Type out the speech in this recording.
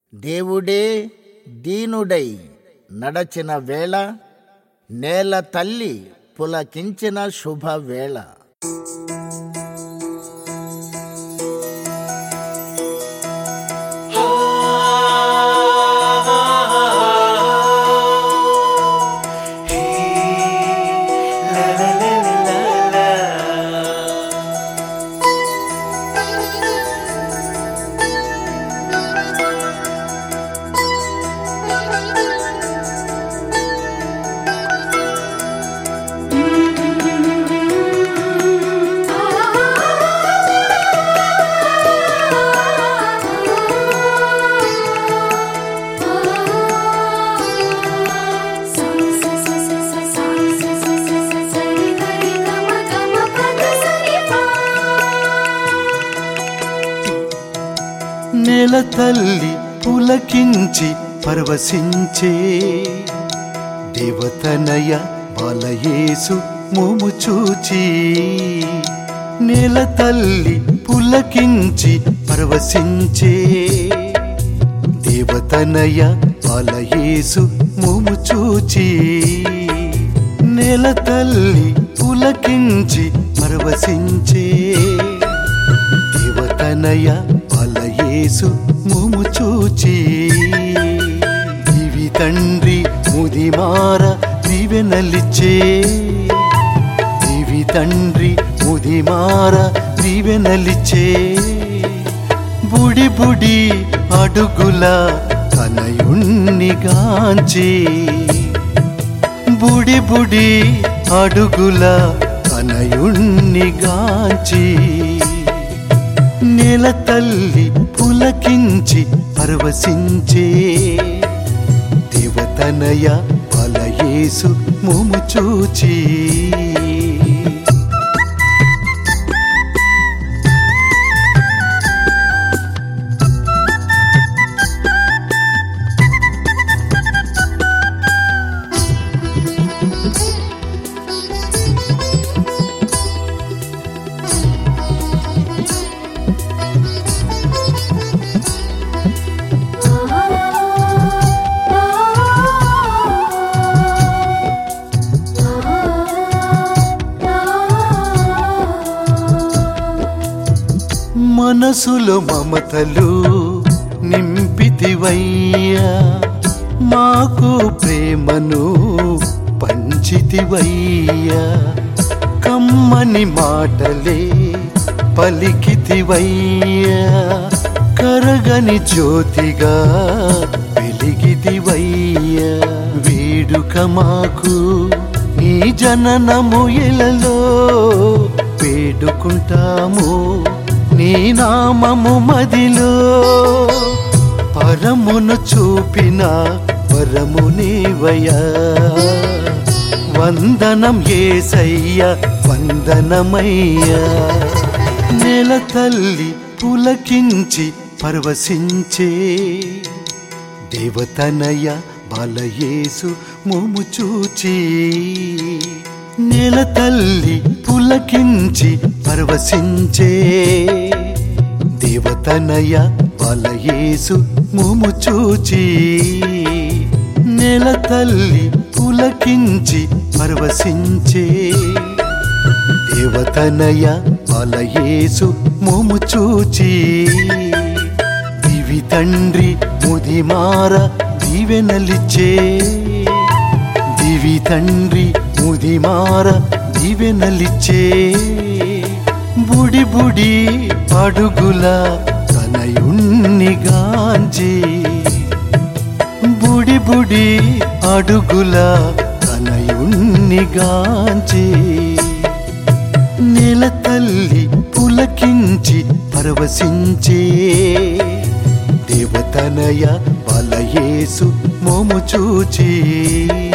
దేవుడే దీనుడై నడచిన వేళ నేల తల్లి పులకించిన శుభవేళ నేల తల్లి పులకించి పరవశించే దేవతనయ బాలయేసు మోము చూచి నేల తల్లి పులకించి పరవశించే దేవతనయ బాలయేసు మోము చూచి నేల తల్లి పులకించి పరవశించే దేవతనయ బలయేసు ముము చూచి దివి తండ్రి ముదిమార దివెనలిచ్చే దివి తండ్రి ముదిమార దివెనలిచ్చే బుడి బుడి అడుగుల కనయుణ్ణిగాంచి బుడి బుడి అడుగుల కనయుణ్ణిగాంచి నేల తల్లి పులకించి పరవశించే దేవతనయ బలయేసు మోము చూచి మనసులో మమతలు నింపితివయ్యా మాకు ప్రేమను పంచితివయ్యా కమ్మని మాటలే పలికితివయ్యా కరగని జ్యోతిగా వెలిగితివయ్యా వేడుక మాకు నీ జననము ఎలలో వేడుకుంటాము నీ నామము మదిలో పరమును చూపిన వరము నీవయ్యా వందనం ఏసయ్య వందనమయ్యా నెల తల్లి పులకించి పరవశించే దేవతనయ బాలయేసు మోము చూచి నెల తల్లి పులకించి పరవశించే దేవతనయ బాలయేసు మోము చూచి నెల తల్లి పులకించి పరవశించే దేవతనయ బాలయేసు మోము చూచి దివి తండ్రి ముదిమార దీవెనలిచ్చే దివి తండ్రి ముదిమార దీవెనలిచ్చే బుడి బుడి అడుగుల తనయుణ్ణిగాంచి బుడి బుడి అడుగుల తనయుణ్ణిగాంచి నెల తల్లి పులకించి పరవశించే దేవతనయ బలయేసు మోము చూచి